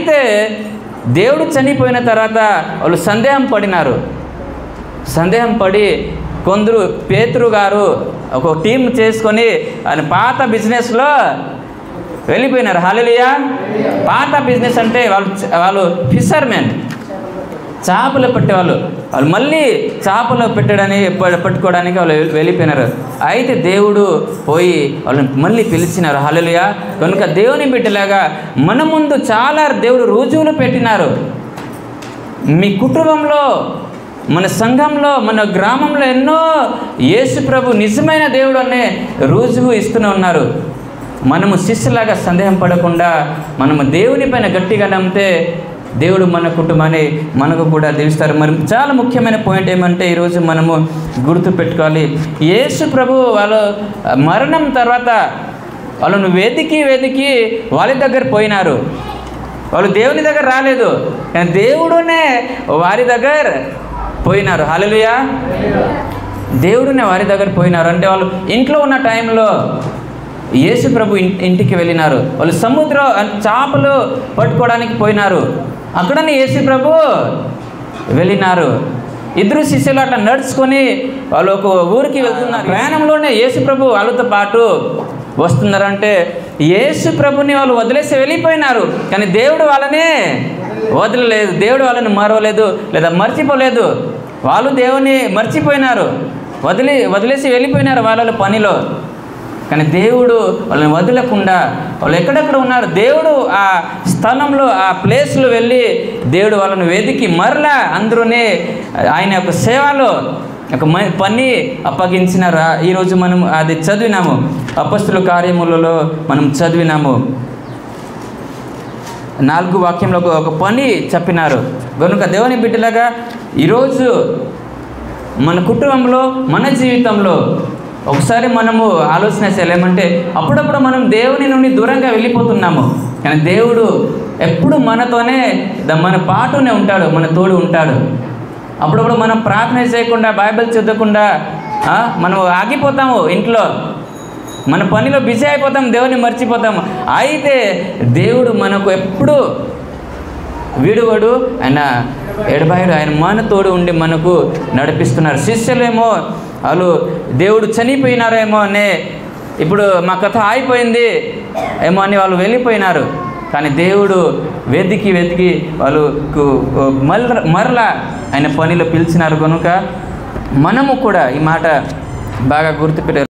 అయితే దేవుడు చనిపోయిన తర్వాత వాళ్ళు సందేహం పడినారు సందేహం పడి కొందరు పేతురు గారు ఒక టీం చేసుకొని ఆయన పాత బిజినెస్లో వెళ్ళిపోయినారు హాలియా పాత బిజినెస్ అంటే వాళ్ళు వాళ్ళు ఫిషర్మెన్ చేపలు పెట్టేవాళ్ళు వాళ్ళు మళ్ళీ చేపలు పెట్టడానికి ప- పట్టుకోవడానికి వాళ్ళు వె- వెళ్ళిపోయినారు అయితే దేవుడు పోయి వాళ్ళని మళ్ళీ పిలిచినారు హల్లెలూయా కనుక దేవుని బిడ్డలాగా మన ముందు చాలా దేవుడు రుజువులు పెట్టినారు మీ కుటుంబంలో మన సంఘంలో మన గ్రామంలో ఎన్నో యేసు ప్రభు నిజమైన దేవుడు అనే రుజువు ఇస్తూనే ఉన్నారు మనము శిష్యులాగా సందేహం పడకుండా మనము దేవుని పైన గట్టిగా నమ్మితే దేవుడు మన కుటుంబాన్ని మనకు కూడా దీవిస్తారు మరి చాలా ముఖ్యమైన పాయింట్ ఏమంటే ఈరోజు మనము గుర్తు పెట్టుకోవాలి యేసు ప్రభు వాళ్ళ మరణం తర్వాత వాళ్ళను వెతికి వెతికి వాళ్ళ దగ్గర పోయినారు వాళ్ళు దేవుని దగ్గర రాలేదు కానీ దేవుడునే వారి దగ్గర పోయినారు హల్లెలూయా దేవుడునే వారి దగ్గర పోయినారు అంటే వాళ్ళు ఇంట్లో ఉన్న టైంలో యేసు ప్రభు ఇన్- ఇంటికి వెళ్ళినారు వాళ్ళు సముద్రం చేపలు పట్టుకోవడానికి పోయినారు అక్కడనే యేసు ప్రభు వెళ్ళినారు ఇద్దరు శిష్యులు అట్లా నడుచుకొని వాళ్ళు ఒక ఊరికి వెళ్తున్నారు ప్రయాణంలోనే యేసు ప్రభు వాళ్ళతో పాటు వస్తున్నారంటే యేసు ప్రభుని వాళ్ళు వదిలేసి వెళ్ళిపోయినారు కానీ దేవుడు వాళ్ళని వదలలేదు దేవుడు వాళ్ళని మరవలేదు లేదా మర్చిపోలేదు వాళ్ళు దేవుని మర్చిపోయినారు వదిలి వదిలేసి వెళ్ళిపోయినారు వాళ్ళ పనిలో కానీ దేవుడు వాళ్ళని వదలకుండా వాళ్ళు ఎక్కడెక్కడ ఉన్నారు దేవుడు ఆ స్థలంలో ఆ ప్లేస్లో వెళ్ళి దేవుడు వాళ్ళని వెతికి మరలా అందరూనే ఆయన యొక్క సేవలో ఒక మ పని అప్పగించినారు ఆ- ఈరోజు మనం అది చదివినాము అపస్తుల కార్యములలో మనం చదివినాము నాలుగు వాక్యంలో ఒక- ఒక పని చెప్పినారు కనుక దేవుని బిడ్డలాగా ఈరోజు మన కుటుంబంలో మన జీవితంలో ఒకసారి మనము ఆలోచన చేయాలి ఏమంటే అప్పుడప్పుడు మనం దేవుని నుండి దూరంగా వెళ్ళిపోతున్నాము కానీ దేవుడు ఎప్పుడు మనతోనే ద- మన పాటునే ఉంటాడు మన తోడు ఉంటాడు అప్పుడప్పుడు మనం ప్రార్థన చేయకుండా బైబిల్ చదవకుండా ఆ, మనం ఆగిపోతాము ఇంట్లో మన పనిలో బిజీ అయిపోతాం దేవుని మర్చిపోతాము అయితే దేవుడు మనకు ఎప్పుడు విడువడు ఆయన ఎడబాయుడు ఆయన మన తోడు ఉండి మనకు నడిపిస్తున్నారు శిష్యులేమో వాళ్ళు దేవుడు చనిపోయినారేమో అనే ఇప్పుడు మా కథ ఆగిపోయింది ఏమో అని వాళ్ళు వెళ్ళిపోయినారు కానీ దేవుడు వెతికి వెతికి వాళ్ళకు మరల మరలా ఆయన పనిలో పిలిచినారు కనుక మనము కూడా ఈ మాట బాగా గుర్తుపెట్టారు